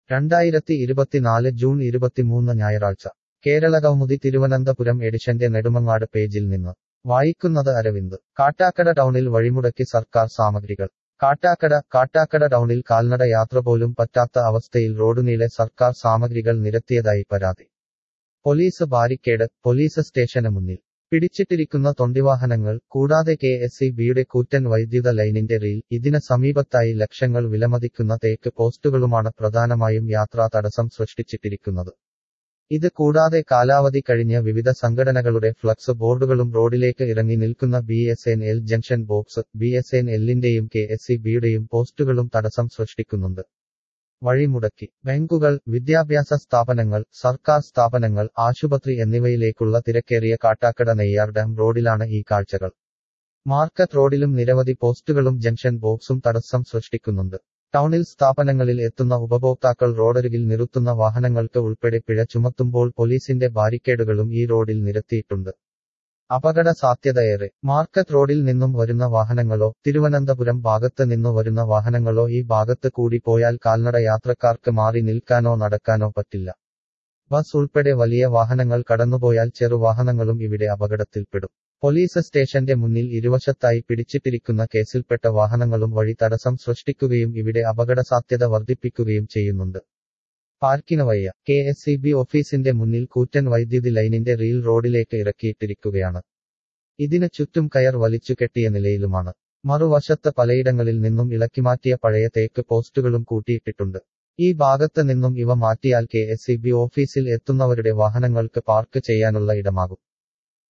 രണ്ടായിരത്തി ഇരുപത്തിനാല് ജൂൺ ഇരുപത്തിമൂന്ന് ഞായറാഴ്ച കേരള കൗമുദി തിരുവനന്തപുരം എഡിഷന്റെ നെടുമങ്ങാട് പേജിൽ നിന്ന് വായിക്കുന്നത് അരവിന്ദ് കാട്ടാക്കട ടൗണിൽ വഴിമുടക്കി സർക്കാർ സാമഗ്രികൾ കാട്ടാക്കട കാട്ടാക്കട ടൗണിൽ കാൽനട യാത്ര പോലും പറ്റാത്ത അവസ്ഥയിൽ റോഡുനീളെ സർക്കാർ സാമഗ്രികൾ നിരത്തിയതായി പരാതി പോലീസ് ബാരിക്കേഡ് പോലീസ് സ്റ്റേഷന് മുന്നിൽ പിടിച്ചിട്ടിരിക്കുന്ന തൊണ്ടിവാഹനങ്ങൾ കൂടാതെ കെ എസ് ഇ ബിയുടെ കൂറ്റൻ വൈദ്യുത ലൈനിന്റെ റീൽ ഇതിന് സമീപത്തായി ലക്ഷങ്ങൾ വിലമതിക്കുന്ന തേക്ക് പോസ്റ്റുകളുമാണ് പ്രധാനമായും യാത്രാ തടസ്സം സൃഷ്ടിച്ചിട്ടിരിക്കുന്നത് ഇത് കൂടാതെ കാലാവധി കഴിഞ്ഞ വിവിധ സംഘടനകളുടെ ഫ്ലക്സ് ബോർഡുകളും റോഡിലേക്ക് ഇറങ്ങി നിൽക്കുന്ന B S N L junction box B S N എല്ലിന്റെയും കെ എസ് ഇ ബിയുടെയും പോസ്റ്റുകളും തടസ്സം സൃഷ്ടിക്കുന്നുണ്ട് വഴിമുടക്കി ബാങ്കുകൾ വിദ്യാഭ്യാസ സ്ഥാപനങ്ങൾ സർക്കാർ സ്ഥാപനങ്ങൾ ആശുപത്രി എന്നിവയിലേക്കുള്ള തിരക്കേറിയ കാട്ടാക്കട നെയ്യാർ ഡാം റോഡിലാണ് ഈ കാഴ്ചകൾ മാർക്കറ്റ് റോഡിലും നിരവധി പോസ്റ്റുകളും ജംഗ്ഷൻ ബോക്സും തടസ്സം സൃഷ്ടിക്കുന്നുണ്ട് ടൗണിൽ സ്ഥാപനങ്ങളിൽ എത്തുന്ന ഉപഭോക്താക്കൾ റോഡരികിൽ നിറുത്തുന്ന വാഹനങ്ങൾക്ക് ഉൾപ്പെടെ പിഴ ചുമത്തുമ്പോൾ പോലീസിന്റെ ബാരിക്കേഡുകളും ഈ റോഡിൽ നിരത്തിയിട്ടുണ്ട് അപകട സാധ്യതയേറെ മാർക്കറ്റ് റോഡിൽ നിന്നും വരുന്ന വാഹനങ്ങളോ തിരുവനന്തപുരം ഭാഗത്ത് നിന്നു വരുന്ന വാഹനങ്ങളോ ഈ ഭാഗത്ത് കൂടി പോയാൽ കാൽനട യാത്രക്കാർക്ക് മാറി നിൽക്കാനോ നടക്കാനോ പറ്റില്ല ബസ് ഉൾപ്പെടെ വലിയ വാഹനങ്ങൾ കടന്നുപോയാൽ ചെറുവാഹനങ്ങളും ഇവിടെ അപകടത്തിൽപ്പെടും പോലീസ് സ്റ്റേഷന്റെ മുന്നിൽ ഇരുവശത്തായി പിടിച്ചിട്ടിരിക്കുന്ന കേസിൽപ്പെട്ട വാഹനങ്ങളും വഴി തടസ്സം സൃഷ്ടിക്കുകയും ഇവിടെ അപകട സാധ്യത വർദ്ധിപ്പിക്കുകയും ചെയ്യുന്നുണ്ട് പാർക്കിന് വയ്യ കെ എസ് സി ബി ഓഫീസിന്റെ മുന്നിൽ കൂറ്റൻ വൈദ്യുതി ലൈനിന്റെ റീൽ റോഡിലേക്ക് ഇറക്കിയിട്ടിരിക്കുകയാണ് ഇതിന് ചുറ്റും കയർ വലിച്ചു കെട്ടിയ നിലയിലുമാണ് മറുവശത്ത് പലയിടങ്ങളിൽ നിന്നും ഇളക്കിമാറ്റിയ പഴയ തേക്ക് പോസ്റ്റുകളും കൂട്ടിയിട്ടിട്ടുണ്ട് ഈ ഭാഗത്ത് നിന്നും ഇവ മാറ്റിയാൽ കെ എസ് സി ബി ഓഫീസിൽ എത്തുന്നവരുടെ വാഹനങ്ങൾക്ക് പാർക്ക് ചെയ്യാനുള്ള ഇടമാകും